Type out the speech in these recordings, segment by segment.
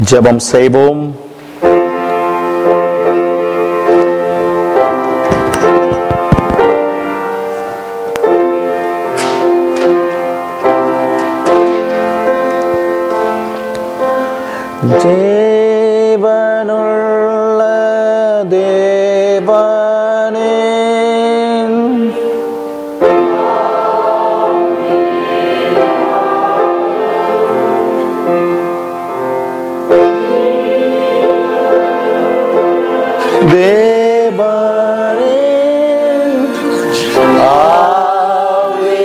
ஜெபம் செய்வோம் ஜீவனுள்ள தேவனே தேவனே ஆவே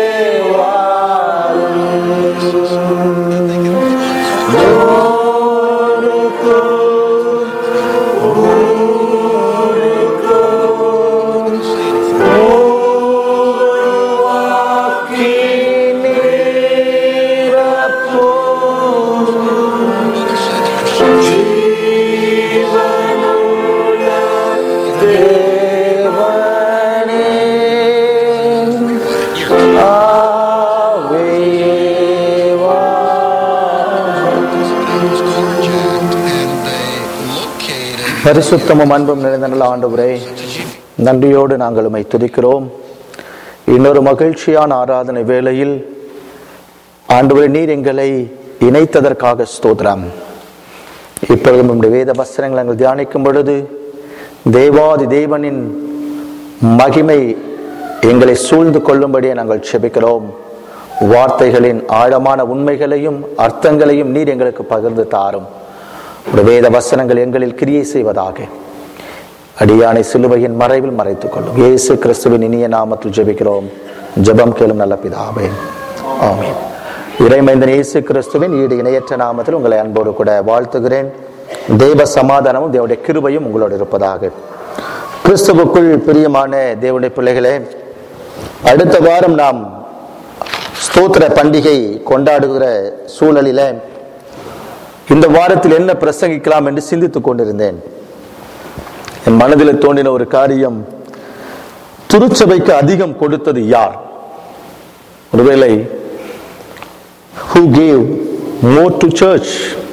பரிசுத்தமும் அன்பும் நிறைந்த நல்ல ஆண்டவரே நன்றியோடு நாங்கள் உம்மை துதிக்கிறோம் இன்னொரு மகிழ்ச்சியான ஆராதனை வேளையில் ஆண்டவரே நீர் எங்களை இணைத்ததற்காக ஸ்தோத்திரம் இப்பொழுது நம்முடைய வேத வசனங்களை நாங்கள் தியானிக்கும் பொழுது தேவாதி தேவனின் மகிமை எங்களை சூழ்ந்து கொள்ளும்படியே நாங்கள் செபிக்கிறோம் வார்த்தைகளின் ஆழமான உண்மைகளையும் அர்த்தங்களையும் நீர் எங்களுக்கு பகிர்ந்து தாரும் உடைய வேத வசனங்கள் எங்களில் கிரியை செய்வதாக அடியானை சிலுவையின் மறைவில் மறைத்துக் கொள்ளும் இயேசு கிறிஸ்துவின் இனிய நாமத்தில் ஜெபிக்கிறோம் ஜெபம் கேளும் நல்ல பிதாவே ஆமென் இறைமைந்தன் இயேசு கிறிஸ்துவின் ஈடு இணையற்ற நாமத்தில் உங்களை அன்போடு கூட வாழ்த்துகிறேன் தேவ சமாதானமும் தேவனுடைய கிருபையும் உங்களோடு இருப்பதாக கிறிஸ்துவுக்குள் பிரியமான தேவனுடைய பிள்ளைகளே அடுத்த வாரம் நாம் ஸ்தோத்திர பண்டிகை கொண்டாடுகிற சூழலில இந்த வாரத்தில் என்ன பிரசங்கிக்கலாம் என்று சிந்தித்துக் கொண்டிருந்தேன் என் மனதில் தோன்றின ஒரு காரியம் திருச்சபைக்கு அதிகம் கொடுத்தது யார் ஒருவேளை who gave more to church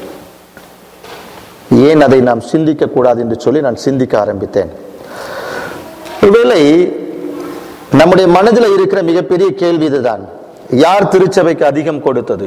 ஏன் அதை நாம் சிந்திக்க கூடாது என்று சொல்லி நான் சிந்திக்க ஆரம்பித்தேன் ஒருவேளை நம்முடைய மனதில் இருக்கிற மிகப்பெரிய கேள்வி இதுதான் யார் திருச்சபைக்கு அதிகம் கொடுத்தது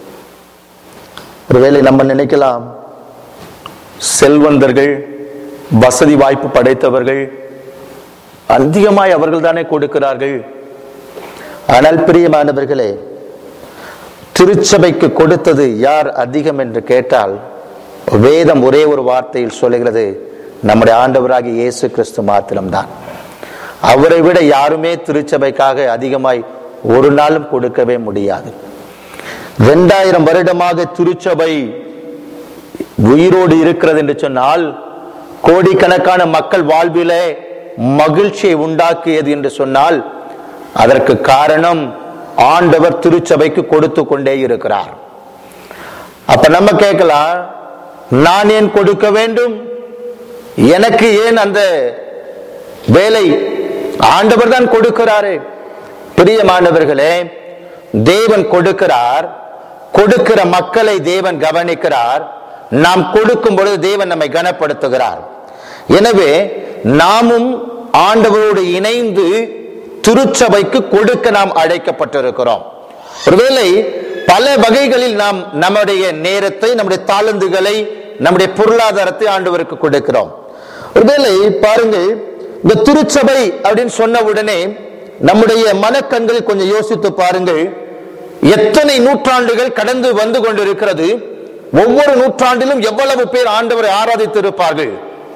ஒருவேளை நம்ம நினைக்கலாம் செல்வந்தர்கள் வசதி வாய்ப்பு படைத்தவர்கள் அதிகமாய் அவர்கள் தானே கொடுக்கிறார்கள் ஆனால் பிரியமானவர்களே திருச்சபைக்கு கொடுத்தது யார் அதிகம் என்று கேட்டால் வேதம் ஒரே ஒரு வார்த்தையில் சொல்லுகிறது நம்முடைய ஆண்டவராகிய இயேசு கிறிஸ்து மாத்திரம்தான் அவரை விட யாருமே திருச்சபைக்காக அதிகமாய் ஒரு நாளும் கொடுக்கவே முடியாது இரண்டாயிரம் வருடமாக திருச்சபை உயிரோடு இருக்கிறது என்று சொன்னால் கோடிக்கணக்கான மக்கள் வாழ்விலே மகிழ்ச்சியை உண்டாக்கியது என்று சொன்னால் அதற்கு காரணம் ஆண்டவர் திருச்சபைக்கு கொடுத்து கொண்டே இருக்கிறார் அப்ப நம்ம கேட்கலாம் நான் ஏன் கொடுக்க வேண்டும் எனக்கு ஏன் அந்த வேலை ஆண்டவர் தான் கொடுக்கிறாரு பிரியமானவர்களே தேவன் கொடுக்கிறார் கொடுக்கிற மக்களை தேவன் கவனிக்கிறார் நாம் கொடுக்கும் பொழுது தேவன் நம்மை கனப்படுத்துகிறார் எனவே நாமும் ஆண்டவரோடு இணைந்து திருச்சபைக்கு கொடுக்க நாம் அழைக்கப்பட்டிருக்கிறோம் ஒருவேளை பல வகைகளில் நாம் நம்முடைய நேரத்தை நம்முடைய தாளந்துகளை நம்முடைய பொருளாதாரத்தை ஆண்டவருக்கு கொடுக்கிறோம் ஒருவேளை பாருங்கள் இந்த திருச்சபை அப்படின்னு சொன்ன உடனே நம்முடைய மனக்கண்கள் கொஞ்சம் யோசித்து பாருங்கள் எத்தனை நூற்றாண்டுகள் கடந்து வந்து கொண்டிருக்கிறது ஒவ்வொரு நூற்றாண்டிலும் எவ்வளவு பேர் ஆண்டவரை ஆராதித்திருப்பார்கள்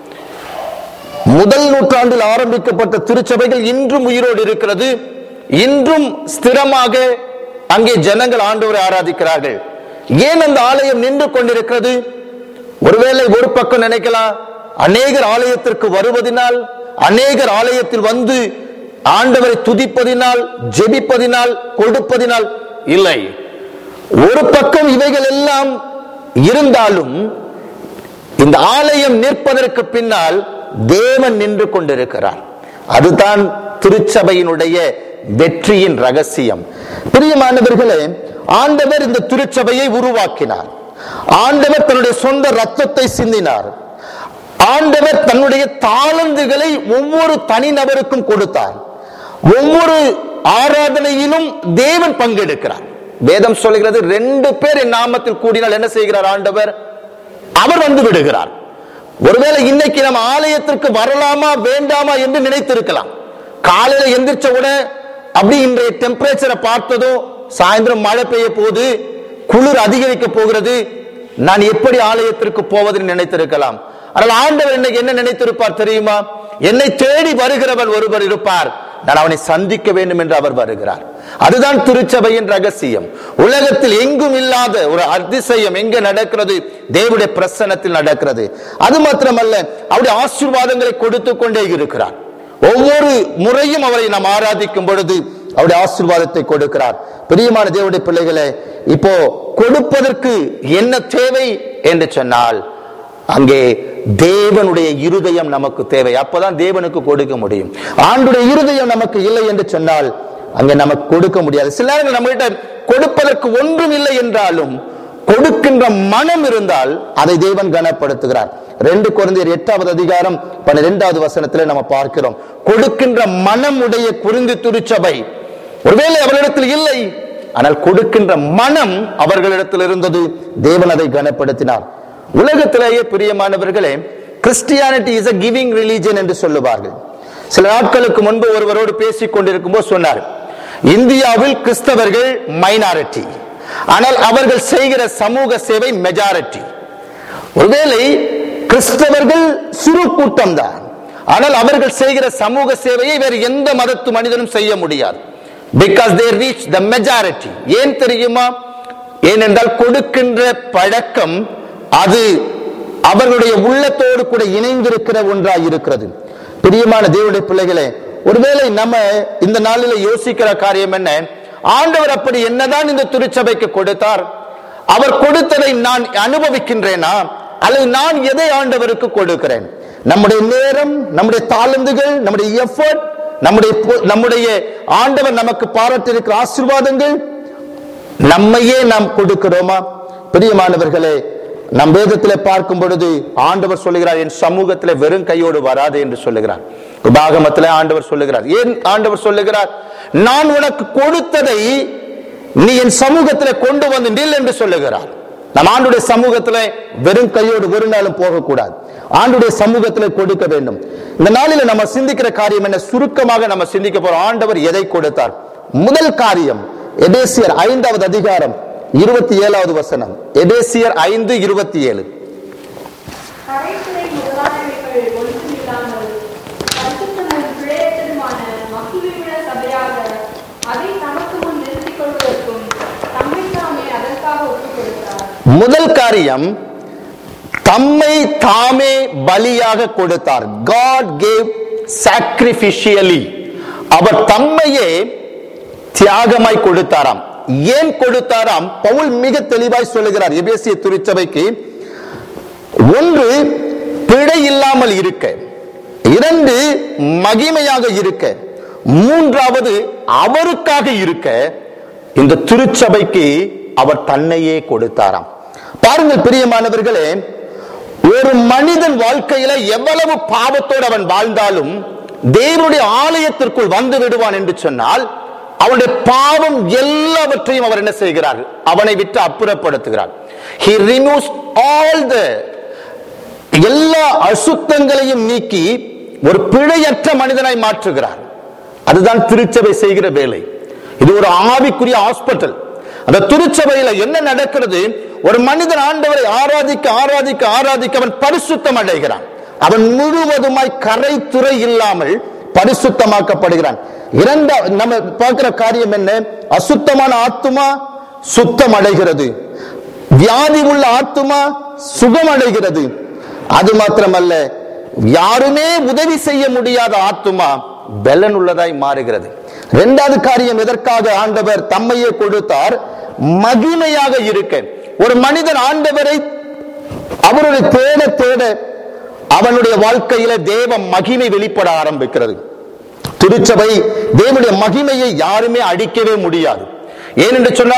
முதல் நூற்றாண்டில் ஆரம்பிக்கப்பட்ட திருச்சபைகள் இன்றும் உயிரோடு இருக்கிறது இன்றும் ஸ்திரமாக அங்கே ஜனங்கள் ஆண்டவரை ஆராதிக்கிறார்கள் ஏன் அந்த ஆலயம் நின்று கொண்டிருக்கிறது ஒருவேளை ஒரு பக்கம் நினைக்கலாம் அநேகர் ஆலயத்திற்கு வருவதினால் அநேகர் ஆலயத்தில் வந்து ஆண்டவரை துதிப்பதினால் ஜெபிப்பதினால் கொடுப்பதினால் இல்லை ஒரு பக்கம் இவைகள் எல்லாம் இருந்தாலும் இந்த ஆலயம் நிற்பதற்கு பின்னால் தேவன் நின்று கொண்டிருக்கிறார் அதுதான் திருச்சபையினுடைய வெற்றியின் ரகசியம் பிரியமானவர்களே ஆண்டவர் இந்த திருச்சபையை உருவாக்கினார் ஆண்டவர் தன்னுடைய சொந்த ரத்தத்தை சிந்தினார் ஆண்டவர் தன்னுடைய தாளந்துகளை ஒவ்வொரு தனிநபருக்கும் கொடுத்தார் ஒவ்வொரு ஆராதனையிலும் தேவன் பங்கெடுக்கிறார் வேதம் சொல்கிறது ரெண்டு பேர் என் நாமத்தில் கூடினால் என்ன செய்கிறார் ஆண்டவர் அவர் வந்து விடுகிறார் ஒருவேளை இன்னைக்கு நம்ம ஆலயத்திற்கு வரலாமா வேண்டாமா என்று நினைத்திருக்கலாம் காலையில எந்திரிச்ச உடனே அப்படி இன்றைய டெம்பரேச்சரை பார்த்ததும் சாயந்தரம் மழை பெய்ய போகுது குளிர் அதிகரிக்க போகிறது நான் எப்படி ஆலயத்திற்கு போவதுன்னு நினைத்திருக்கலாம் ஆனால் ஆண்டவர் இன்னைக்கு என்ன நினைத்திருப்பார் தெரியுமா என்னை தேடி வருகிறவர் ஒருவர் இருப்பார் நான் அவனை சந்திக்க வேண்டும் என்று அவர் வருகிறார் அதுதான் திருச்சபையின் ரகசியம் உலகத்தில் எங்கும் இல்லாத ஒரு அதிசயம் எங்க நடக்கிறது தேவனுடைய பிரசன்னத்தில் நடக்கிறது அது மாத்திரமல்ல அவருடைய ஆசீர்வாதங்களை கொடுத்து கொண்டே இருக்கிறார் ஒவ்வொரு முறையும் அவரை நாம் ஆராதிக்கும் பொழுது அவருடைய ஆசீர்வாதத்தை கொடுக்கிறார் பிரியமான தேவனுடைய பிள்ளைகளே இப்போ கொடுப்பதற்கு என்ன தேவை என்று சொன்னால் அங்கே தேவனுடைய இருதயம் நமக்கு தேவை அப்பதான் தேவனுக்கு கொடுக்க முடியும் ஆண்டுடைய இருதயம் நமக்கு இல்லை என்று சொன்னால் அங்கே நமக்கு கொடுக்க முடியாது சில நேரங்கள் நம்மகிட்ட கொடுப்பதற்கு ஒன்றும் இல்லை என்றாலும் கொடுக்கின்ற மனம் இருந்தால் அதை தேவன் கனப்படுத்துகிறார் ரெண்டு குழந்தையர் எட்டாவது அதிகாரம் பன்னிரெண்டாவது வசனத்துல நம்ம பார்க்கிறோம் கொடுக்கின்ற மனம் உடைய குறிந்து திருச்சபை ஒருவேளை அவர்களிடத்தில் இல்லை ஆனால் கொடுக்கின்ற மனம் அவர்களிடத்தில் இருந்தது தேவன் அதை கனப்படுத்தினார் உலகத்திலேயே பிரியமானவர்களே Christianity is a giving religion என்று சொல்லுவார்கள் சில நாட்களுக்கு முன்பு ஒருவரோடு பேசிக் கொண்டிருக்கும் போது சொன்னார் இந்தியாவில் கிறிஸ்தவர்கள் மைனாரிட்டி ஆனால் அவர்கள் செய்கிற சமூக சேவை மெஜாரிட்டி ஒருவேளை கிறிஸ்தவர்கள் சிறு கூட்டம் தான் ஆனால் அவர்கள் செய்கிற சமூக சேவையை வேறு எந்த மதத்து மனிதனும் செய்ய முடியாது because they reach the majority ஏன் தெரியுமா ஏனென்றால் கொடுக்கின்ற பழக்கம் அது அவர்களுடைய உள்ளத்தோடு கூட இணைந்திருக்கிற ஒன்றாய் இருக்கிறது பிரியமான தேவனுடைய பிள்ளைகளே ஒருவேளை நம்ம இந்த நாளில யோசிக்கிற காரியம் என்ன ஆண்டவர் அப்படி என்னதான் இந்த திருச்சபைக்கு கொடுத்தார் அவர் கொடுத்ததை நான் அனுபவிக்கின்றேனா அல்லது நான் எதை ஆண்டவருக்கு கொடுக்கிறேன் நம்முடைய நேரம் நம்முடைய தாளந்துகள் நம்முடைய எஃபர்ட் நம்முடைய பொ- நம்முடைய ஆண்டவர் நமக்கு பாராட்டியிருக்கிற ஆசீர்வாதங்கள் நம்மையே நாம் கொடுக்கிறோமா பிரியமானவர்களே நம் வேதத்திலே பார்க்கும் பொழுது ஆண்டவர் சொல்லுகிறார் என் சமூகத்திலே வெறும் கையோடு வராது என்று சொல்லுகிறார் உபாகமத்திலே ஆண்டவர் சொல்லுகிறார் ஏன் ஆண்டவர் சொல்லுகிறார் நான் உனக்கு கொடுத்ததை நீ என் சமூகத்திலே கொண்டு வந்து நில் என்று சொல்லுகிறார் நம் ஆண்டுடைய சமூகத்திலே வெறும் கையோடு ஒரு நாளும் போகக்கூடாது ஆண்டுடைய சமூகத்திலே கொடுக்க வேண்டும் இந்த நாளில நம்ம சிந்திக்கிற காரியம் என்ன சுருக்கமாக நம்ம சிந்திக்க போறோம் ஆண்டவர் எதை கொடுத்தார் முதல் காரியம் எபேசியர் ஐந்தாவது அதிகாரம் இருபத்தி ஏழாவது வசனம் எபேசியர் ஐந்து இருபத்தி ஏழு கரைத்துறை முதலாளிகள் ஒன்றுமில்லாமல் பரிசுத்தமும் பிழையற்றதுமான மகிமையுள்ள சபையாக அதை தமக்கு முன் நிறுத்திக் கொள்வதற்கும் தம்மை தாமே அதற்காக ஒப்புக் கொடுத்தார் முதல் காரியம் தம்மை தாமே பலியாக கொடுத்தார் காட் கேவ் சாக்ரிபிஷியலி அவர் தம்மையே தியாகமாய் கொடுத்தாராம் ஏன் கொடுத்தாராம் பவுல் மிக தெளிவாய் சொல்லுகிறார் எபேசிய திருச்சபைக்கு ஒன்று பிழை இல்லாமல் இருக்க இரண்டு மகிமையாக இருக்க மூன்றாவது அவருக்காக இருக்க இந்த திருச்சபைக்கு அவர் தன்னையே கொடுத்தாராம் பாருங்கள் பிரியமானவர்களே ஒரு மனிதன் வாழ்க்கையில எவ்வளவு பாவத்தோடு அவன் வாழ்ந்தாலும் தேவனுடைய ஆலயத்திற்குள் வந்து விடுவான் என்று சொன்னால் அவனுடைய பாவம் எல்லாவற்றையும் அவர் என்ன செய்கிறார் அவனை விட்டு அப்புறப்படுத்துகிறார் he removes all the எல்லா அசுத்தங்களையும் நீக்கி ஒரு பிழையற்ற மனிதனாய் மாற்றுகிறார் அதுதான் திருச்சபை செய்கிற வேலை இது ஒரு ஆவிக்குரிய ஹாஸ்பிட்டல் அந்த திருச்சபையில என்ன நடக்கிறது ஒரு மனிதன் ஆண்டவரை ஆராதிக்க ஆராதிக்க ஆராதிக்க அவன் பரிசுத்தம் அடைகிறான் அவன் முழுவதுமாய் கரைத்துறை இல்லாமல் பரிசுத்தமாக்கப்படுகிறான் இரண்டா நம்ம பார்க்கிற காரியம் என்ன அசுத்தமான ஆத்துமா சுத்தம் அடைகிறது வியாதி உள்ள ஆத்துமா சுகம் அடைகிறது அது மாத்திரமல்ல யாருமே உதவி செய்ய முடியாத ஆத்துமா பலன் உள்ளதாய் மாறுகிறது இரண்டாவது காரியம் எதற்காக ஆண்டவர் தம்மையே கொடுத்தார் மகிமையாக இருக்க ஒரு மனிதன் ஆண்டவரை அவருடைய தேட தேட அவனுடைய வாழ்க்கையில தேவ மகிமை வெளிப்பட ஆரம்பிக்கிறது திருச்சபை தேவனுடைய மகிமையை யாருமே அடிக்கவே முடியாது ஏனென்று சொன்னால்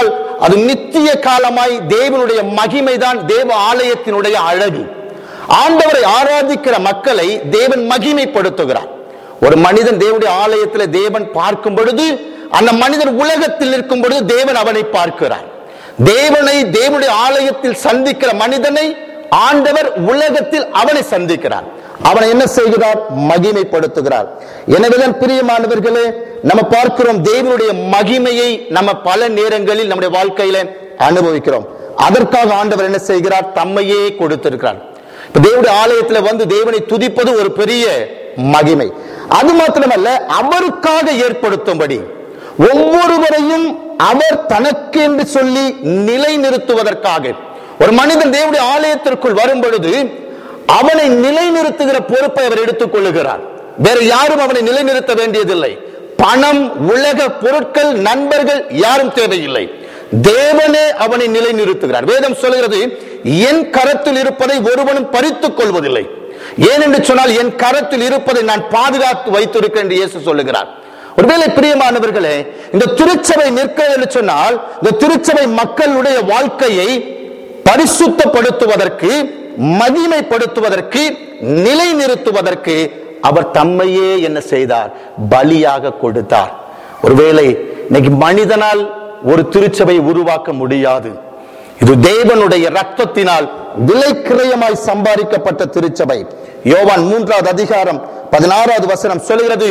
அது நித்திய காலமாய் தேவனுடைய மகிமைதான் தேவ ஆலயத்தினுடைய அழகு ஆண்டவரை ஆராதிக்கிற மக்களை தேவன் மகிமைப்படுத்துகிறார் ஒரு மனிதன் தேவனுடைய ஆலயத்தில் தேவன் பார்க்கும் பொழுது அந்த மனிதன் உலகத்தில் இருக்கும் பொழுது தேவன் அவனை பார்க்கிறார் தேவனை தேவனுடைய ஆலயத்தில் சந்திக்கிற மனிதனை ஆண்டவர் உலகத்தில் அவனை சந்திக்கிறார் அவனை என்ன செய்கிறார் மகிமைப்படுத்துகிறார் எனவேதான் பிரியமானவர்களே நம்ம பார்க்கிறோம் தேவனுடைய மகிமையை நம்ம பல நேரங்களில் நம்முடைய வாழ்க்கையில அனுபவிக்கிறோம் அதற்காக ஆண்டவர் என்ன செய்கிறார் தம்மையே கொடுத்திருக்கிறார் இப்ப தேவனுடைய ஆலயத்துல வந்து தேவனை துதிப்பது ஒரு பெரிய மகிமை அது மாத்திரமல்ல அவருக்காக ஏற்படுத்தும்படி ஒவ்வொருவரையும் அவர் தனக்கு என்று சொல்லி நிலைநிறுத்துவதற்காக ஒரு மனிதன் தேவனுடைய ஆலயத்திற்குள் வரும் பொழுது அவனை நிலைநிறுத்துகிற பொறுப்பை அவர் எடுத்துக் கொள்ளுகிறார் வேற யாரும் அவனை நிலைநிறுத்த வேண்டியதில்லை பணம் உலக பொருட்கள் நண்பர்கள் யாரும் தேவையில்லை தேவனே அவனை நிலைநிறுத்துகிறார் வேதம் சொல்கிறது என் கரத்தில் இருப்பதை ஒருவனும் பறித்துக் கொள்வதில்லை ஏனென்று சொன்னால் என் கரத்தில் இருப்பதை நான் பாதுகாத்து வைத்திருக்கிறேன் என்று இயேசு சொல்லுகிறார் ஒருவேளை பிரியமானவர்களே இந்த திருச்சபை நிற்கிறது என்று சொன்னால் இந்த திருச்சபை மக்களுடைய வாழ்க்கையை பரிசுத்தப்படுத்துவதற்கு மகிமைப்படுத்துவதற்கு நிலைநிறுத்துவதற்கு அவர் தம்மையே என்ன செய்தார் பலியாக கொடுத்தார் ஒருவேளை இன்னைக்கு மனிதனால் ஒரு திருச்சபை உருவாக்க முடியாது இது தேவனுடைய ரத்தத்தினால் விலைக்கிரயமாய் சம்பாதிக்கப்பட்ட திருச்சபை யோவான் மூன்றாவது அதிகாரம் பதினாறாவது வசனம் சொல்கிறது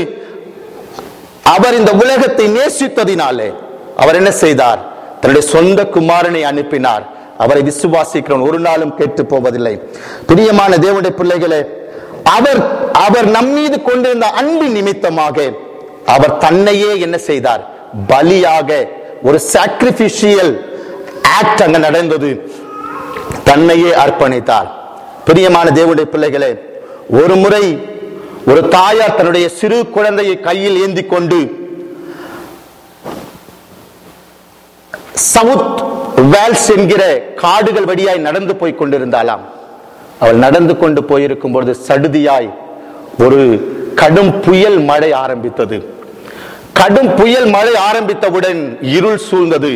அவர் இந்த உலகத்தை நேசித்ததினாலே அவர் என்ன செய்தார் தன்னுடைய சொந்த குமாரனை அனுப்பினார் அவரை விசுவாசிக்கிறவன் ஒரு நாளும் கெட்டு போவதில்லை பிரியமான தேவனுடைய பிள்ளைகளே அவர் அவர் நம்மீது கொண்டிருந்த அன்பு நிமித்தமாக அவர் தன்னையே என்ன செய்தார் பலியாக ஒரு சாக்ரிபிஷியல் ஆக்ட் அங்க நடந்தது தன்னையே அர்ப்பணித்தார் பிரியமான தேவனுடைய பிள்ளைகளே ஒரு முறை ஒரு தாயார் தன்னுடைய சிறு குழந்தையை கையில் ஏந்தி கொண்டு சவுத் வேல்ஸ் என்கிற காடுகள் வழியாய் நடந்து போய் கொண்டிருந்தாளாம் அவள் நடந்து கொண்டு போயிருக்கும் பொழுது சடுதியாய் ஒரு கடும் புயல் மழை ஆரம்பித்தது கடும் புயல் மழை ஆரம்பித்தவுடன் இருள் சூழ்ந்தது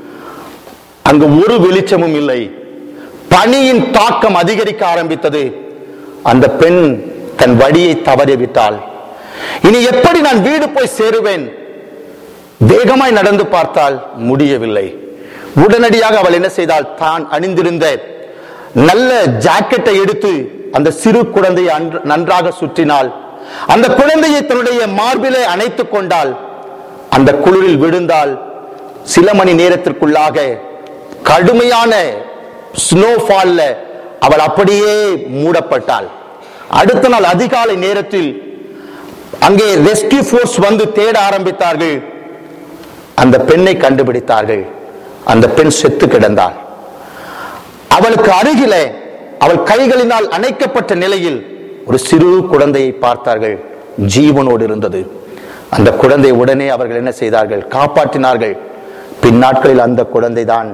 அங்கு ஒரு வெளிச்சமும் இல்லை பனியின் தாக்கம் அதிகரிக்க ஆரம்பித்தது அந்த பெண் தன் வழியை தவறிவிட்டாள் இனி எப்படி நான் வீடு போய் சேருவேன் வேகமாய் நடந்து பார்த்தால் முடியவில்லை உடனடியாக அவள் என்ன செய்தால் தான் அணிந்திருந்த நல்ல ஜாக்கெட்டை எடுத்து அந்த சிறு குழந்தையை அன்று- நன்றாக சுற்றினாள் அந்த குழந்தையை தன்னுடைய மார்பிலே அணைத்துக் கொண்டாள் அந்த குளிரில் விழுந்தால் சில மணி நேரத்திற்குள்ளாக கடுமையான ஸ்னோஃபால்ல அவள் அப்படியே மூடப்பட்டாள் அடுத்த நாள் அதிகாலை நேரத்தில் அங்கே ரெஸ்கியூ ஃபோர்ஸ் வந்து தேட ஆரம்பித்தார்கள் அந்த பெண்ணை கண்டுபிடித்தார்கள் அந்த பெண் செத்து கிடந்தாள் அவளுக்கு அருகிலே அவள் கைகளினால் அணைக்கப்பட்ட நிலையில் ஒரு சிறு குழந்தையை பார்த்தார்கள் ஜீவனோடு இருந்தது அந்த குழந்தை உடனே அவர்கள் என்ன செய்தார்கள் காப்பாற்றினார்கள் பின் நாட்களில் அந்த குழந்தை தான்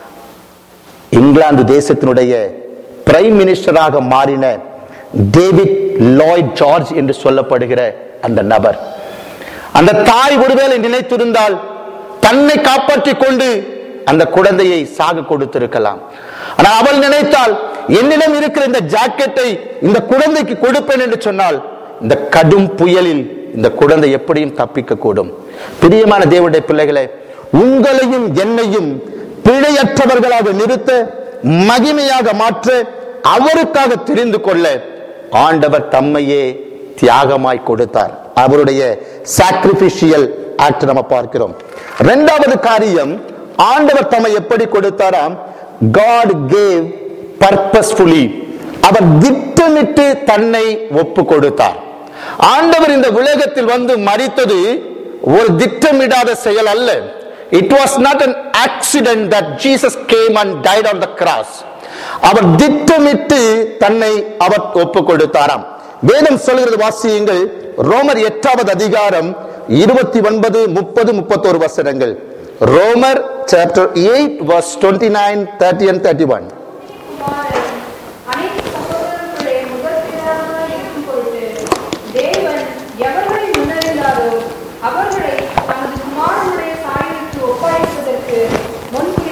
இங்கிலாந்து தேசத்தினுடைய பிரைம் மினிஸ்டராக மாறின டேவிட் லாய்ட் ஜார்ஜ் என்று சொல்லப்படுகிற அந்த நபர் அந்த தாய் ஒருவேளை நினைத்திருந்தால் தன்னை காப்பாற்றிக் கொண்டு அந்த குழந்தையை சாக கொடுத்திருக்கலாம் ஆனால் அவள் நினைத்தால் என்னிடம் இருக்கிற இந்த ஜாக்கெட்டை இந்த குழந்தைக்கு கொடுப்பேன் என்று சொன்னால் இந்த கடும் புயலில் இந்த குழந்தை எப்படியும் தப்பிக்க கூடும் பிரியமான தேவனுடைய பிள்ளைகளே உங்களையும் என்னையும் பிழையற்றவர்களாக நிறுத்த மகிமையாக மாற்ற அவருக்காக தெரிந்து கொள்ள ஆண்டவர் தம்மையே தியாகமாய் கொடுத்தார் அவருடைய சாக்ரிபிஷியல் ஆக்ட் நம்ம பார்க்கிறோம் இரண்டாவது காரியம் ஆண்டவர் தம்மை எப்படி கொடுத்தாராம் காட் கேவ் பர்பஸ்ஃபுல்லி அவர் திட்டமிட்டு தன்னை ஒப்பு கொடுத்தார் ஆண்டவர் இந்த உலகத்தில் வந்து மறித்தது ஒரு திட்டமிடாத செயல் அல்ல it was not an accident that Jesus came and died on the cross அவர் திட்டமிட்டு தன்னை அவர் ஒப்பு கொடுத்தாராம் வேதம் சொல்கிறது வாசியுங்கள் ரோமர் எட்டாவது அதிகாரம் இருபத்தி ஒன்பது முப்பது முப்பத்தோரு வசனங்கள் ரோமர் chapter eight verse twenty nine thirty and thirty one குமாரன் அனைத்து சகோதரர்களுடைய முதற்பிதாவாய் இருக்கும் பொருட்டு தேவன் எவர்களை முன்னறிந்தாரோ அவர்களை தமது குமாரனுடைய சாயலுக்கு ஒப்படைப்பதற்கு முன்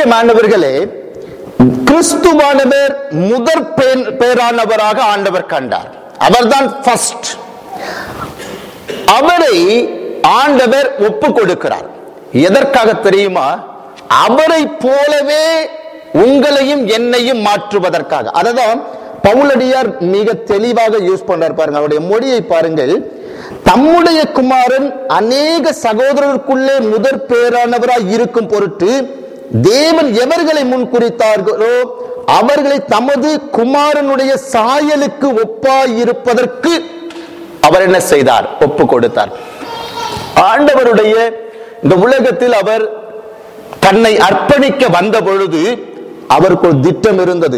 பிரியமானவர்களே கிறிஸ்துவானவர் முதற் பேர்- பேரானவராக ஆண்டவர் கண்டார் அவர்தான் ஃபர்ஸ்ட் அவரை ஆண்டவர் ஒப்பு கொடுக்கிறார் எதற்காக தெரியுமா அவரை போலவே உங்களையும் என்னையும் மாற்றுவதற்காக அததான் பவுலடியார் மிக தெளிவாக யூஸ் பண்றார் பாருங்க அவருடைய மொழியை பாருங்கள் தம்முடைய குமாரன் அநேக சகோதரருக்குள்ளே முதற் பேரானவராய் இருக்கும் பொருட்டு தேவன் எவர்களை முன்குறித்தார்களோ அவர்களை தமது குமாரனுடைய சாயலுக்கு ஒப்பாயிருப்பதற்கு அவர் என்ன செய்தார் ஒப்பு கொடுத்தார் ஆண்டவருடைய இந்த உலகத்தில் அவர் தன்னை அர்ப்பணிக்க வந்த பொழுது அவருக்கு ஒரு திட்டம் இருந்தது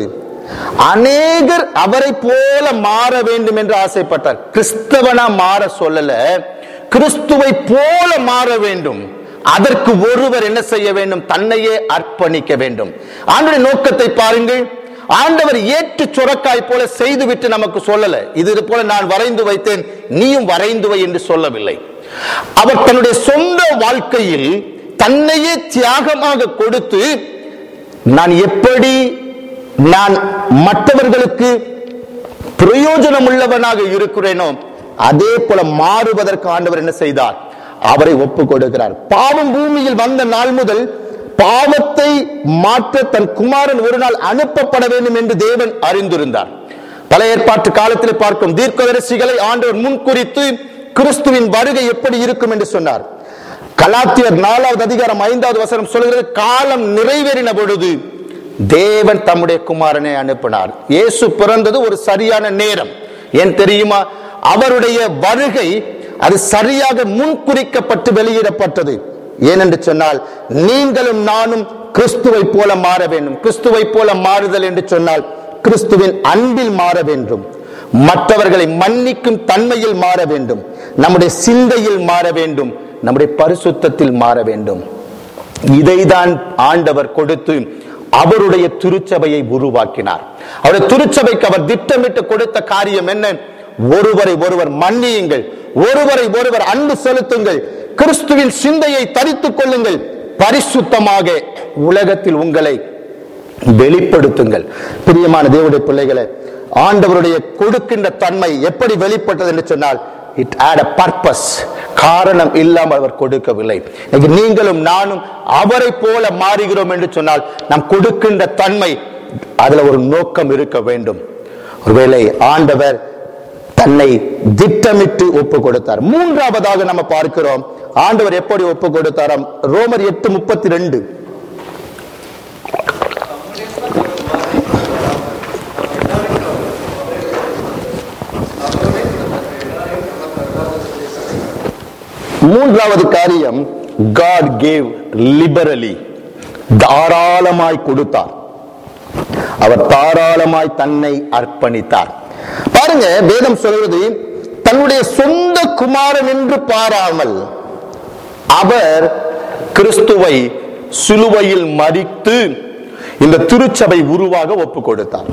அநேகர் அவரை போல மாற வேண்டும் என்று ஆசைப்பட்டார் கிறிஸ்தவனா மாற சொல்லல கிறிஸ்துவை போல மாற வேண்டும் அதற்கு ஒருவர் என்ன செய்ய வேண்டும் தன்னையே அர்ப்பணிக்க வேண்டும் ஆண்டுடைய நோக்கத்தை பாருங்கள் ஆண்டவர் ஏற்று சுரக்காய் போல செய்துவிட்டு நமக்கு சொல்லல இது போல நான் வரைந்து வைத்தேன் நீயும் வரைந்து வை என்று சொல்லவில்லை அவர் தன்னுடைய சொந்த வாழ்க்கையில் தன்னையே தியாகமாக கொடுத்து நான் எப்படி நான் மற்றவர்களுக்கு பிரயோஜனம் உள்ளவனாக இருக்கிறேனோ அதே போல மாறுவதற்கு ஆண்டவர் என்ன செய்தார் அவரை ஒப்பு கொடுக்கிறார் பாவம் பூமியில் வந்த நாள் முதல் பாவத்தை மாற்ற தன் குமாரன் ஒரு நாள் அனுப்பப்பட வேண்டும் என்று தேவன் அறிந்திருந்தார் பழைய ஏற்பாட்டு காலத்தில் பார்க்கும் தீர்க்கதரிசிகளை ஆண்டவர் முன்குறித்து கிறிஸ்துவின் வருகை எப்படி இருக்கும் என்று சொன்னார் கலாத்தியர் நாலாவது அதிகாரம் ஐந்தாவது வசனம் சொல்கிறது காலம் நிறைவேறின பொழுது தேவன் தம்முடைய குமாரனை அனுப்பினார் இயேசு பிறந்தது ஒரு சரியான நேரம் ஏன் தெரியுமா அவருடைய வருகை அது சரியாக முன்குறிக்கப்பட்டு வெளியிடப்பட்டது ஏனென்று சொன்னால் நீங்களும் நானும் கிறிஸ்துவை போல மாற வேண்டும் கிறிஸ்துவை போல மாறுதல் என்று சொன்னால் கிறிஸ்துவின் அன்பில் மாற வேண்டும் மற்றவர்களை மன்னிக்கும் தன்மையில் மாற வேண்டும் நம்முடைய சிந்தையில் மாற வேண்டும் நம்முடைய பரிசுத்தத்தில் மாற வேண்டும் இதைதான் ஆண்டவர் கொடுத்து அவருடைய திருச்சபையை உருவாக்கினார் அவருடைய திருச்சபைக்கு அவர் திட்டமிட்டு கொடுத்த காரியம் என்ன ஒருவரை ஒருவர் மன்னியுங்கள் ஒருவரை ஒருவர் அன்பு செலுத்துங்கள் கிறிஸ்துவின் சிந்தையை தரித்துக் கொள்ளுங்கள் பரிசுத்தமாக உலகத்தில் உங்களை வெளிப்படுத்துங்கள் பிரியமான தேவனுடைய பிள்ளைகளை ஆண்டவருடைய கொடுக்கின்ற தன்மை எப்படி வெளிப்பட்டது என்று சொன்னால் இட் ஆட் அ பர்பஸ் காரணம் இல்லாமல் அவர் கொடுக்கவில்லை இன்னைக்கு நீங்களும் நானும் அவரை போல மாறுகிறோம் என்று சொன்னால் நாம் கொடுக்கின்ற தன்மை அதுல ஒரு நோக்கம் இருக்க வேண்டும் ஒருவேளை ஆண்டவர் தன்னை திட்டமிட்டு ஒப்பு கொடுத்தார் மூன்றாவதாக நம்ம பார்க்கிறோம் ஆண்டவர் எப்படி ஒப்பு கொடுத்தாராம் ரோமர் எட்டு முப்பத்தி ரெண்டு மூன்றாவது காரியம் காட் கேவ் லிபரலி தாராளமாய் கொடுத்தார் அவர் தாராளமாய் தன்னை அர்ப்பணித்தார் பாருங்க வேதம் சொல்வது தன்னுடைய சொந்த குமாரன் என்று பாராமல் அவர் கிறிஸ்துவை சிலுவையில் மறித்து இந்த திருச்சபை உருவாக ஒப்பு கொடுத்தார்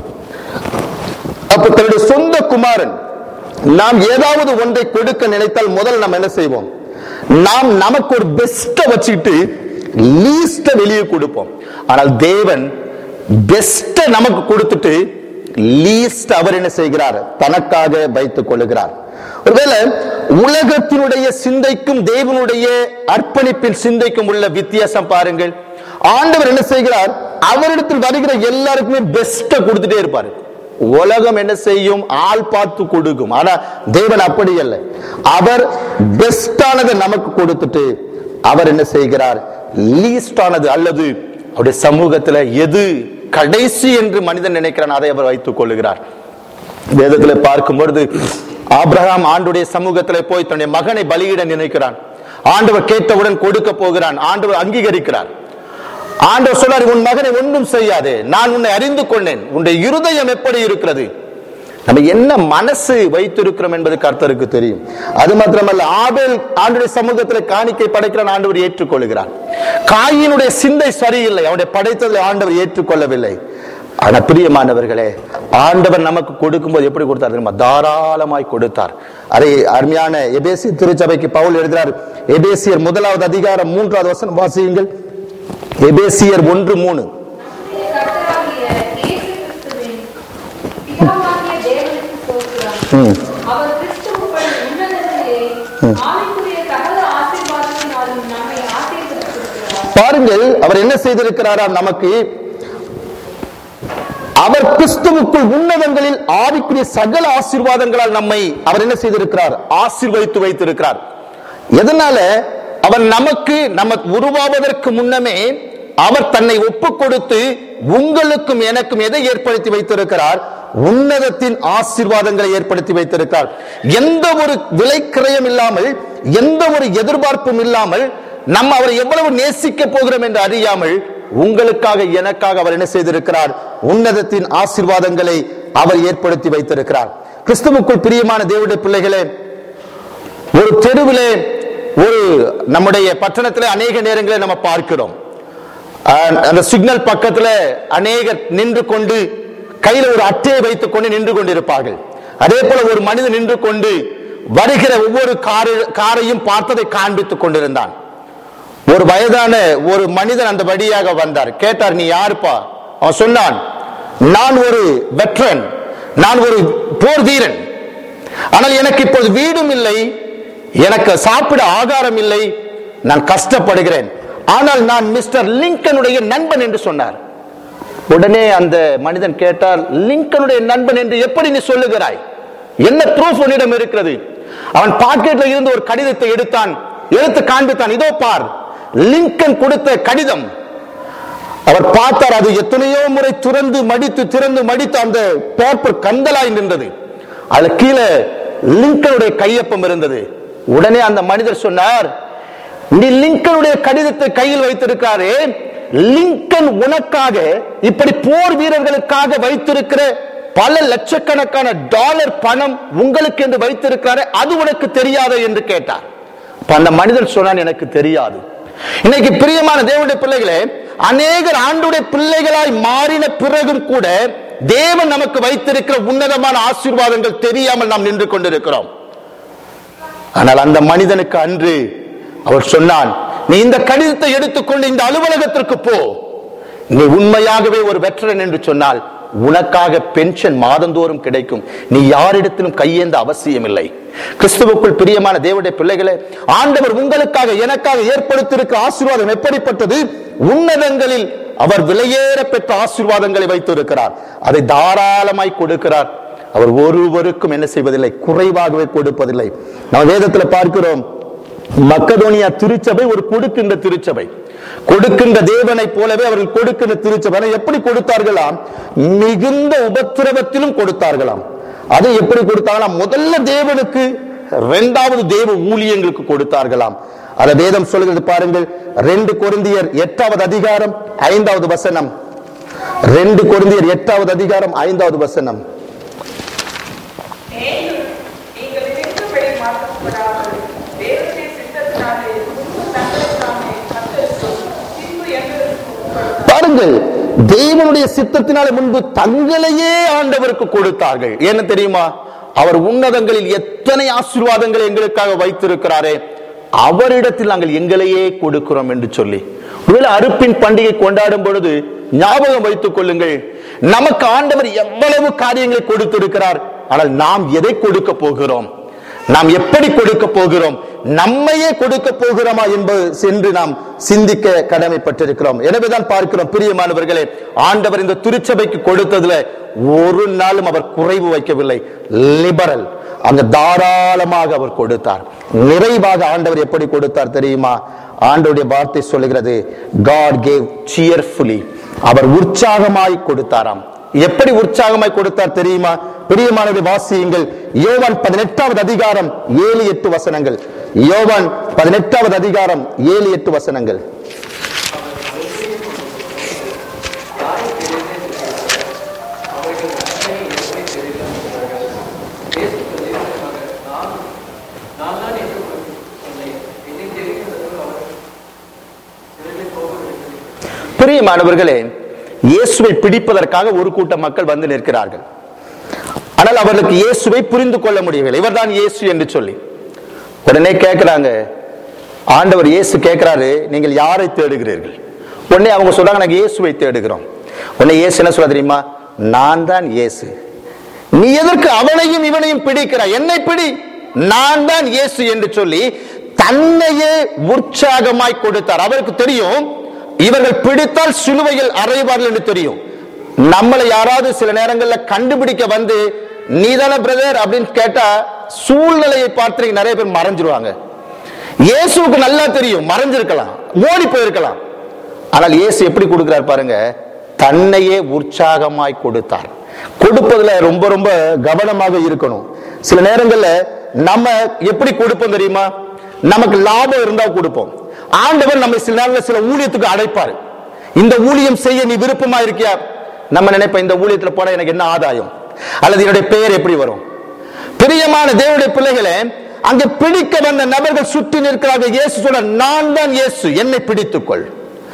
அப்ப தன்னுடைய சொந்த குமாரன் நாம் ஏதாவது ஒன்றை கொடுக்க நினைத்தால் முதல் நாம் என்ன செய்வோம் நாம் நமக்கு ஒரு பெஸ்ட வச்சுக்கிட்டு லீஸ்ட வெளியே கொடுப்போம் ஆனால் தேவன் பெஸ்ட நமக்கு கொடுத்துட்டு லீஸ்ட் அவர் என்ன செய்கிறார் தனக்காக வைத்துக் கொள்ளுகிறார் ஒருவேளை உலகத்தினுடைய சிந்தைக்கும் தேவனுடைய அர்ப்பணிப்பின் சிந்தைக்கும் உள்ள வித்தியாசம் பாருங்கள் ஆண்டவர் என்ன செய்கிறார் அவரிடத்தில் வருகிற எல்லாருக்குமே பெஸ்ட கொடுத்துட்டே இருப்பாரு உலகம் என்ன செய்யும் ஆள் பார்த்து கொடுக்கும் ஆனா தேவன் அப்படி அல்ல அவர் பெஸ்டானதை நமக்கு கொடுத்துட்டு அவர் என்ன செய்கிறார் லீஸ்டானது அல்லது அவருடைய சமூகத்துல எது கடைசி என்று மனிதன் நினைக்கிறான் அதை அவர் வைத்துக் கொள்ளுகிறார் வேதத்துல பார்க்கும் பொழுது ஆபிரகாம் ஆண்டுடைய சமூகத்துல போய் தன்னுடைய மகனை பலியிட நினைக்கிறான் ஆண்டவர் கேட்டவுடன் கொடுக்க போகிறான் ஆண்டவர் அங்கீகரிக்கிறார் ஆண்டவர் சொன்னார் உன் மகனை ஒன்றும் செய்யாதே நான் உன்னை அறிந்து கொண்டேன் உன்னுடைய இருதயம் எப்படி இருக்கிறது நம்ம என்ன மனசு வைத்திருக்கிறோம் என்பது கர்த்தருக்கு தெரியும் அது மாத்திரமல்ல ஆபேல் ஆண்டுடைய சமூகத்தில் காணிக்கை படைக்கிறான் ஆண்டவர் ஏற்றுக்கொள்கிறார் காயினுடைய சிந்தை சரியில்லை அவனுடைய படைத்ததை ஆண்டவர் ஏற்றுக்கொள்ளவில்லை ஆனா பிரியமானவர்களே ஆண்டவர் நமக்கு கொடுக்கும்போது எப்படி கொடுத்தார் தெரியுமா தாராளமாய் கொடுத்தார் அதை அருமையான எபேசிய திருச்சபைக்கு பவுல் எழுதுகிறார் எபேசியர் முதலாவது அதிகாரம் மூன்றாவது வசனம் வாசியுங்கள் எபேசியர் ஒன்று மூணு நம்முடைய கர்த்தராகிய இயேசு கிறிஸ்துவின் பிதாவாகிய தேவனுக்கு ஸ்தோத்திரம். ம். அவர் கிறிஸ்துவுக்குள் உன்னதத்திலே ஆவிக்குரிய சகல ஆசீர்வாதத்தினாலும் நம்மை ஆசீர்வதித்திருக்கிறார். பாருங்கள் அவர் என்ன செய்திருக்கிறாராம் நமக்கு அவர் கிறிஸ்துவுக்குள் உன்னதங்களில் ஆவிக்குரிய சகல ஆசீர்வாதங்களால் நம்மை அவர் என்ன செய்திருக்கிறார் ஆசீர்வதித்து வைத்திருக்கிறார் எதனால அவர் நமக்கு நமக்கு உருவாவதற்கு முன்னமே அவர் தன்னை ஒப்பு கொடுத்து உங்களுக்கும் எனக்கும் எதை ஏற்படுத்தி வைத்திருக்கிறார் உன்னதத்தின் ஆசீர்வாதங்களை ஏற்படுத்தி வைத்திருக்கிறார் எந்த ஒரு விலைக்கிரயம் இல்லாமல் எந்த ஒரு எதிர்பார்ப்பும் இல்லாமல் நம்ம அவரை எவ்வளவு நேசிக்க போகிறோம் என்று அறியாமல் உங்களுக்காக எனக்காக அவர் என்ன செய்திருக்கிறார் உன்னதத்தின் ஆசீர்வாதங்களை அவர் ஏற்படுத்தி வைத்திருக்கிறார் கிறிஸ்துவுக்குள் பிரியமான தேவனுடைய பிள்ளைகளே ஒரு தெருவிலே ஒரு நம்முடைய பட்டணத்திலே அநேக நேரங்களில் நம்ம பார்க்கிறோம் அஹ் அந்த சிக்னல் பக்கத்துல அநேகர் நின்று கொண்டு கையில ஒரு அட்டையை வைத்துக் கொண்டு நின்று கொண்டிருப்பார்கள் அதே போல ஒரு மனிதன் நின்று கொண்டு வருகிற ஒவ்வொரு காரு காரையும் பார்த்ததை காண்பித்துக் கொண்டிருந்தான் ஒரு வயதான ஒரு மனிதன் அந்த வழியாக வந்தார் கேட்டார் நீ யாருப்பா அவன் சொன்னான் நான் ஒரு வெட்ரன் நான் ஒரு போர் வீரன் ஆனால் எனக்கு இப்போது வீடும் இல்லை எனக்கு சாப்பிட ஆகாரம் இல்லை நான் கஷ்டப்படுகிறேன் ஆனால் நான் மிஸ்டர் லிங்கனுடைய நண்பன் என்று சொன்னார் உடனே அந்த மனிதன் கேட்டார் லிங்கனுடைய நண்பன் என்று எப்படி நீ சொல்லுகிறாய் என்ன ப்ரூஃப் உன்னிடம் இருக்கிறது அவன் பாக்கெட்ல இருந்து ஒரு கடிதத்தை எடுத்தான் எடுத்து காண்பித்தான் இதோ பார் லிங்கன் கொடுத்த கடிதம் அவர் பார்த்தார் அது எத்தனையோ முறை துறந்து மடித்து திறந்து மடித்து அந்த பேப்பர் கந்தலாய் நின்றது அது கீழே லிங்கனுடைய கையொப்பம் இருந்தது உடனே அந்த மனிதர் சொன்னார் நீ லிங்கனுடைய கடிதத்தை கையில் வைத்திருக்காரே லிங்கன் உனக்காக இப்படி போர் வீரர்களுக்காக வைத்திருக்கிற பல லட்சக்கணக்கான டாலர் பணம் உங்களுக்கு என்று வைத்திருக்கிறாரே அது உனக்கு தெரியாதோ என்று கேட்டார் அப்ப அந்த மனிதன் சொன்னான் எனக்கு தெரியாது இன்னைக்கு பிரியமான தேவனுடைய பிள்ளைகளே அநேகர் ஆண்டுடைய பிள்ளைகளாய் மாறின பிறகும் கூட தேவன் நமக்கு வைத்திருக்கிற உன்னதமான ஆசீர்வாதங்கள் தெரியாமல் நாம் நின்று கொண்டிருக்கிறோம் ஆனால் அந்த மனிதனுக்கு அன்று அவர் சொன்னான் நீ இந்த கடிதத்தை எடுத்துக்கொண்டு இந்த அலுவலகத்திற்கு போ நீ உண்மையாகவே ஒரு வெற்றன் என்று சொன்னால் உனக்காக பென்ஷன் மாதந்தோறும் கிடைக்கும் நீ யாரிடத்திலும் கையேந்த அவசியம் இல்லை கிறிஸ்துவுக்குள் பிரியமான தேவனுடைய பிள்ளைகளே ஆண்டவர் உங்களுக்காக எனக்காக ஏற்படுத்தியிருக்கிற ஆசீர்வாதம் எப்படிப்பட்டது உன்னதங்களில் அவர் விலையேற பெற்ற ஆசீர்வாதங்களை வைத்திருக்கிறார் அதை தாராளமாய் கொடுக்கிறார் அவர் ஒருவருக்கும் என்ன செய்வதில்லை குறைவாகவே கொடுப்பதில்லை நம்ம வேதத்துல பார்க்கிறோம் மக்கதோனியா திருச்சபை ஒரு கொடுக்கின்ற திருச்சபை கொடுக்கின்ற தேவனை போலவே அவர்கள் கொடுக்கின்ற திருச்சபை ஆனா எப்படி கொடுத்தார்களாம் மிகுந்த உபத்திரவத்திலும் கொடுத்தார்களாம் அதை எப்படி கொடுத்தாங்களாம் முதல்ல தேவனுக்கு இரண்டாவது தேவ ஊழியங்களுக்கு கொடுத்தார்களாம் அத வேதம் சொல்லுகிறது பாருங்கள் ரெண்டு கொரிந்தியர் எட்டாவது அதிகாரம் ஐந்தாவது வசனம் ரெண்டு கொரிந்தியர் எட்டாவது அதிகாரம் ஐந்தாவது வசனம் மேலும் நீங்கள் விரும்பும்படி மாற்றப்படாமல் தேவனுடைய சித்தத்தினாலே முன்பு தங்களுக்காமே கத்தருக்கும் பின்பு எங்களுக்கும் உட்படுத்தாமல் பாருங்கள் தேவனுடைய சித்தத்தினாலே முன்பு தங்களையே ஆண்டவருக்கு கொடுத்தார்கள் என்ன தெரியுமா அவர் உன்னதங்களில் எத்தனை ஆசீர்வாதங்களை எங்களுக்காக வைத்திருக்கிறாரே அவரிடத்தில் நாங்கள் எங்களையே கொடுக்கிறோம் என்று சொல்லி ஒருவேளை அறுப்பின் பண்டிகை கொண்டாடும் பொழுது ஞாபகம் வைத்துக் கொள்ளுங்கள் நமக்கு ஆண்டவர் எவ்வளவு காரியங்களை கொடுத்திருக்கிறார் ஆனால் நாம் எதை கொடுக்க போகிறோம் நாம் எப்படி கொடுக்க போகிறோம் நம்மையே கொடுக்க போகிறோமா என்பது சென்று நாம் சிந்திக்க கடமைப்பட்டிருக்கிறோம் எனவேதான் பார்க்கிறோம் பிரியமானவர்களே ஆண்டவர் இந்த திருச்சபைக்கு கொடுத்ததுல ஒரு நாளும் அவர் குறைவு வைக்கவில்லை லிபரல் அங்க தாராளமாக அவர் கொடுத்தார் நிறைவாக ஆண்டவர் எப்படி கொடுத்தார் தெரியுமா ஆண்டவருடைய வார்த்தை சொல்லுகிறது காட் கேவ் சியர்ஃபுல்லி அவர் உற்சாகமாய் கொடுத்தாராம் எப்படி உற்சாகமாய் கொடுத்தார் தெரியுமா பிரியமானதை வாசியுங்கள் யோவான் பதினெட்டாவது அதிகாரம் ஏழு எட்டு வசனங்கள் யோவான் பதினெட்டாவது அதிகாரம் ஏழு எட்டு வசனங்கள் பிரியமானவர்களே இயேசுவை பிடிப்பதற்காக ஒரு கூட்டம் மக்கள் வந்து நிற்கிறார்கள் ஆனால் அவர்களுக்கு இயேசுவை புரிந்து கொள்ள முடியவில்லை இவர்தான் இயேசு என்று சொல்லி உடனே கேட்கிறாங்க ஆண்டவர் இயேசு கேட்கிறாரு நீங்கள் யாரை தேடுகிறீர்கள் உடனே அவங்க சொல்றாங்க நாங்க இயேசுவை தேடுகிறோம் உடனே இயேசு என்ன சொல்ல தெரியுமா நான் தான் இயேசு நீ எதற்கு அவனையும் இவனையும் பிடிக்கிறாய் என்னை பிடி நான் தான் இயேசு என்று சொல்லி தன்னையே உற்சாகமாய் கொடுத்தார் அவருக்கு தெரியும் இவர்கள் பிடித்தால் சிலுவையில் அறைவார்கள் என்று தெரியும் நம்மளை யாராவது சில நேரங்கள்ல கண்டுபிடிக்க வந்து நீதான பிரதர் அப்படின்னு கேட்டா சூழ்நிலையை பார்த்து நிறைய பேர் மறைஞ்சிருவாங்க இயேசுவுக்கு நல்லா தெரியும் மறைஞ்சிருக்கலாம் ஓடி போயிருக்கலாம் ஆனால் இயேசு எப்படி கொடுக்கிறார் பாருங்க தன்னையே உற்சாகமாய் கொடுத்தார் கொடுப்பதுல ரொம்ப ரொம்ப கவனமாக இருக்கணும் சில நேரங்கள்ல நம்ம எப்படி கொடுப்போம் தெரியுமா நமக்கு லாபம் இருந்தா கொடுப்போம் ஆண்டவர் நம்ம சில நேரங்களில் சில ஊழியத்துக்கு அழைப்பாரு இந்த ஊழியம் செய்ய நீ விருப்பமா இருக்கியா நம்ம நினைப்போம் இந்த ஊழியத்துல போனா எனக்கு என்ன ஆதாயம் அல்லது என்னுடைய பெயர் எப்படி வரும் பிரியமான தேவனுடைய பிள்ளைகளே அங்கே பிடிக்க வந்த நபர்கள் சுற்றி நிற்கிறார்கள் இயேசு சொல்ல நான் தான் இயேசு என்னை பிடித்துக்கொள்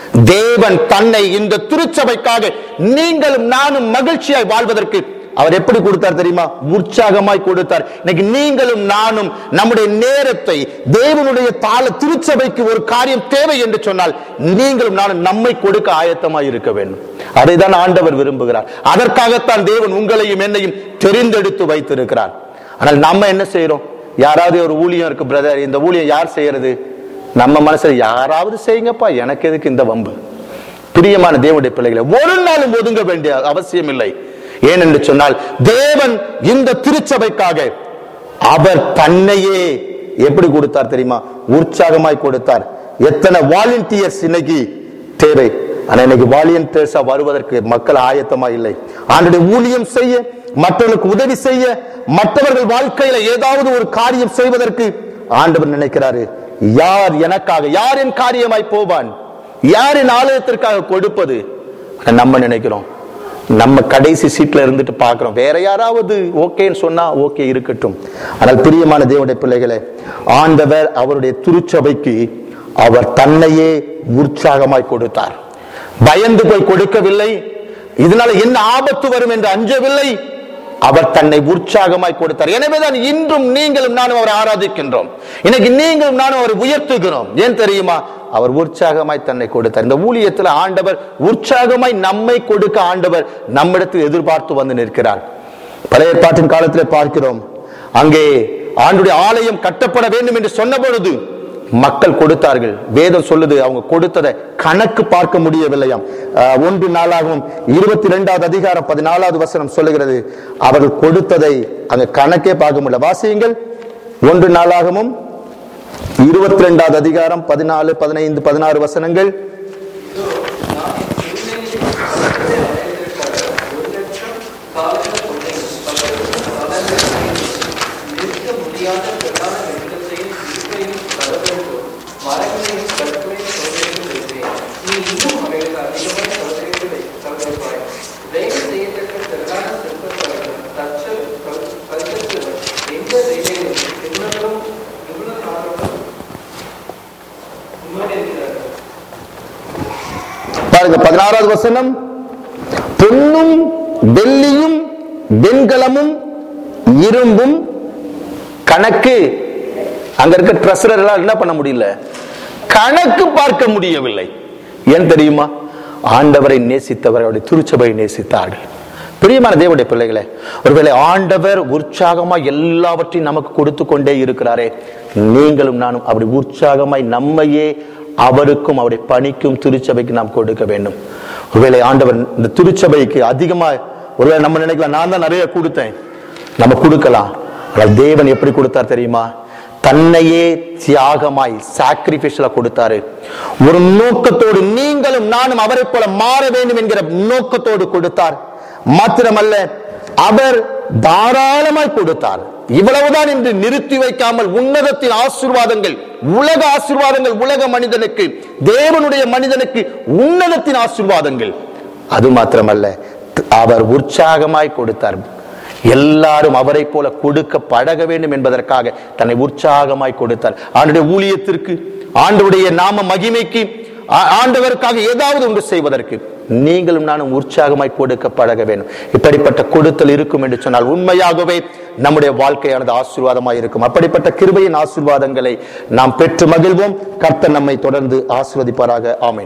தேவன் தன்னை இந்த திருச்சபைக்காக நீங்களும் நானும் மகிழ்ச்சியாய் வாழ்வதற்கு அவர் எப்படி கொடுத்தார் தெரியுமா உற்சாகமாய் கொடுத்தார் இன்னைக்கு நீங்களும் நானும் நம்முடைய நேரத்தை தேவனுடைய தாள திருச்சபைக்கு ஒரு காரியம் தேவை என்று சொன்னால் நீங்களும் நானும் நம்மை கொடுக்க ஆயத்தமாய் இருக்க வேண்டும் அதைதான் ஆண்டவர் விரும்புகிறார் அதற்காகத்தான் தேவன் உங்களையும் என்னையும் தெரிந்தெடுத்து வைத்திருக்கிறார் ஆனால் நம்ம என்ன செய்யறோம் யாராவது ஒரு ஊழியம் இருக்கு பிரதர் இந்த ஊழியம் யார் செய்யறது நம்ம மனசுல யாராவது செய்யுங்கப்பா எனக்கு எதுக்கு இந்த வம்பு பிரியமான தேவனுடைய பிள்ளைகளை ஒரு நாளும் ஒதுங்க வேண்டிய அவசியம் இல்லை ஏனென்று சொன்னால் தேவன் இந்த திருச்சபைக்காக அவர் தன்னையே எப்படி கொடுத்தார் தெரியுமா உற்சாகமாய் கொடுத்தார் எத்தனை வாலண்டியர்ஸ் இன்னைக்கு தேவை ஆனா இன்னைக்கு வாலியன்டர்ஸா வருவதற்கு மக்கள் ஆயத்தமா இல்லை ஆண்டுடைய ஊழியம் செய்ய மற்றவர்களுக்கு உதவி செய்ய மற்றவர்கள் வாழ்க்கையில ஏதாவது ஒரு காரியம் செய்வதற்கு ஆண்டவர் நினைக்கிறாரு யார் எனக்காக யார் என் காரியமாய் போவான் யார் என் ஆலயத்திற்காக கொடுப்பது ஆனா நம்ம நினைக்கிறோம் நம்ம கடைசி சீட்ல இருந்துட்டு பார்க்கிறோம் வேற யாராவது ஓகேன்னு சொன்னா ஓகே இருக்கட்டும் ஆனால் பிரியமான தேவனுடைய பிள்ளைகளே ஆண்டவர் அவருடைய திருச்சபைக்கு அவர் தன்னையே உற்சாகமாய் கொடுத்தார் பயந்து போய் கொடுக்கவில்லை இதனால என்ன ஆபத்து வரும் என்று அஞ்சவில்லை அவர் தன்னை உற்சாகமாய் கொடுத்தார் எனவேதான் இன்றும் நீங்களும் நானும் அவரை ஆராதிக்கின்றோம் இன்னைக்கு நீங்களும் நானும் அவரை உயர்த்துகிறோம் ஏன் தெரியுமா அவர் உற்சாகமாய் தன்னை கொடுத்தார் இந்த ஊழியத்தில் ஆண்டவர் உற்சாகமாய் நம்மை கொடுக்க ஆண்டவர் நம்மிடத்தில் எதிர்பார்த்து வந்து நிற்கிறார் பழைய பாட்டின் காலத்தில் பார்க்கிறோம் அங்கே ஆண்டுடைய ஆலயம் கட்டப்பட வேண்டும் என்று சொன்ன பொழுது மக்கள் கொடுத்தார்கள் வேதம் சொல்லுது அவங்க கொடுத்ததை கணக்கு பார்க்க முடியவில்லையாம் அஹ், ஒன்று நாளாகவும் இருபத்தி ரெண்டாவது அதிகாரம் பதினாலாவது வசனம் சொல்லுகிறது அவர்கள் கொடுத்ததை அங்க கணக்கே பார்க்க முடியல வாசியுங்கள் ஒன்று நாளாகவும் இருபத்தி ரெண்டாவது அதிகாரம் பதினாலு பதினைந்து பதினாறு வசனங்கள் நிற்க முடியாத பிரதான வெட்கத்தையும் இருக்கையும் தரவேண்டும் மரங்களையும் கற்களையும் சோதனைகள் வைத்தேன் நீ இன்னும் அவைகளுக்கு அதிகமாக சோதனைகளை தவிர்ப்பாய் வேலை செய்யத்தக்க பிரதான சிற்பத்தவர்கள் தச்சல் கல்கத்தவர் எந்த வேலையிலும் இவ்வளவும் இவ்வளவு நாளும் முன்னேறுகிறார்கள் பாருங்க பதினாறாவது வசனம் பொன்னும் வெள்ளியும் வெண்கலமும் இரும்பும் கணக்கு அங்க இருக்க ட்ரெஸரர் எல்லாம் என்ன பண்ண முடியல கணக்கு பார்க்க முடியவில்லை ஏன் தெரியுமா ஆண்டவரை நேசித்தவர் அவருடைய திருச்சபையை நேசித்தார்கள் பிரியமான தேவனுடைய பிள்ளைகளே ஒருவேளை ஆண்டவர் உற்சாகமா எல்லாவற்றையும் நமக்கு கொடுத்து கொண்டே இருக்கிறாரே நீங்களும் நானும் அப்படி உற்சாகமாய் நம்மையே அவருக்கும் அவருடைய பணிக்கும் திருச்சபைக்கு நாம் கொடுக்க வேண்டும் ஒருவேளை ஆண்டவர் இந்த திருச்சபைக்கு அதிகமா ஒருவேளை நம்ம நினைக்கலாம் நான் தான் நிறைய கொடுத்தேன் நம்ம கொடுக்கலாம் ஆனால் தேவன் எப்படி கொடுத்தார் தெரியுமா தன்னையே தியாகமாய் சாக்ரிஃபிஷல கொடுத்தாரு ஒரு நோக்கத்தோடு நீங்களும் நானும் அவரை போல மாற வேண்டும் என்கிற நோக்கத்தோடு கொடுத்தார் மாத்திரமல்ல அவர் தாராளமாய் கொடுத்தார் இவ்வளவுதான் என்று நிறுத்தி வைக்காமல் உன்னதத்தின் ஆசீர்வாதங்கள் உலக ஆசீர்வாதங்கள் உலக மனிதனுக்கு தேவனுடைய மனிதனுக்கு உன்னதத்தின் ஆசீர்வாதங்கள் அது மாத்திரமல்ல அவர் உற்சாகமாய் கொடுத்தார் எல்லாரும் அவரை போல கொடுக்க பழக வேண்டும் என்பதற்காக தன்னை உற்சாகமாய் கொடுத்தார் ஆண்டுடைய ஊழியத்திற்கு ஆண்டவருடைய நாம மகிமைக்கு ஆ- ஆண்டவருக்காக ஏதாவது ஒன்று செய்வதற்கு நீங்களும் நானும் உற்சாகமாய் கொடுக்க பழக வேண்டும் இப்படிப்பட்ட கொடுத்தல் இருக்கும் என்று சொன்னால் உண்மையாகவே நம்முடைய வாழ்க்கையானது ஆசீர்வாதமாய் இருக்கும் அப்படிப்பட்ட கிருபையின் ஆசீர்வாதங்களை நாம் பெற்று மகிழ்வோம் கர்த்தர் நம்மை தொடர்ந்து ஆசீர்வதிப்பாராக ஆமென்